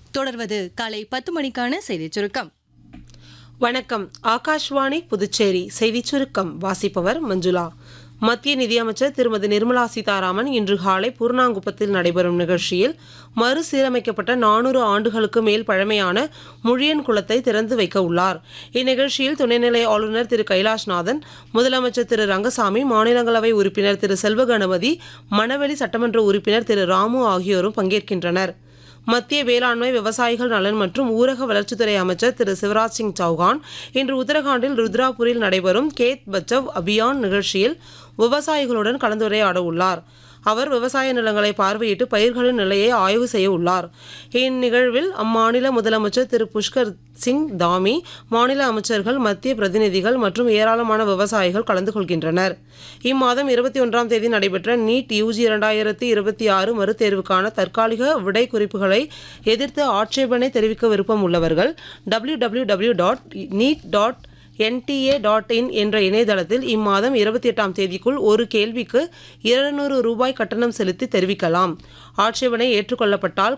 தொடர்வது காலை பத்து மணிக்கான செய்திச் சுருக்கம் வணக்கம் ஆகாஷ்வாணி புதுச்சேரி செய்திச் சுருக்கம் வாசிப்பவர் மஞ்சுளா மத்திய நிதியமைச்சர் திருமதி நிர்மலா சீதாராமன் இன்று காலை பூர்ணாங்குப்பத்தில் நடைபெறும் நிகழ்ச்சியில் மறுசீரமைக்கப்பட்ட நானூறு ஆண்டுகளுக்கு மேல் பழமையான முழியன் குளத்தை திறந்து வைக்க உள்ளார் இந்நிகழ்ச்சியில் துணைநிலை ஆளுநர் திரு கைலாஷ்நாதன் முதலமைச்சர் திரு ரங்கசாமி மாநிலங்களவை உறுப்பினர் திரு செல்வகணபதி மணவெளி சட்டமன்ற உறுப்பினர் திரு ராமு ஆகியோரும் பங்கேற்கின்றனர் மத்திய வேளாண்மை விவசாயிகள் நலன் மற்றும் ஊரக வளர்ச்சித்துறை அமைச்சர் திரு சிவராஜ் சிங் சௌகான் இன்று உத்தரகாண்டில் ருத்ராபூரில் நடைபெறும் கேத் பச்சவ் அபியான் நிகழ்ச்சியில் விவசாயிகளுடன் கலந்துரையாட உள்ளார் அவர் விவசாய நிலங்களை பார்வையிட்டு பயிர்களின் நிலையை ஆய்வு செய்ய உள்ளார் இந்நிகழ்வில் அம்மாநில முதலமைச்சர் திரு புஷ்கர் சிங் தாமி மாநில அமைச்சர்கள் மத்திய பிரதிநிதிகள் மற்றும் ஏராளமான விவசாயிகள் கலந்து கொள்கின்றனர் இம்மாதம் இருபத்தி ஒன்றாம் தேதி நடைபெற்ற நீட் யூஜி இரண்டாயிரத்தி இருபத்தி ஆறு மறுதேர்வுக்கான தற்காலிக விடை குறிப்புகளை எதிர்த்து ஆட்சேபனை தெரிவிக்க விருப்பம் உள்ளவர்கள் W W W dot NEET dot NTA dot in என்ற இணையதளத்தில் இம்மாதம் இருபத்தி எட்டாம் தேதிக்குள் ஒரு கேள்விக்கு இருநூறு ரூபாய் கட்டணம் செலுத்தி தெரிவிக்கலாம் ஆட்சேபனை ஏற்றுக்கொள்ளப்பட்டால்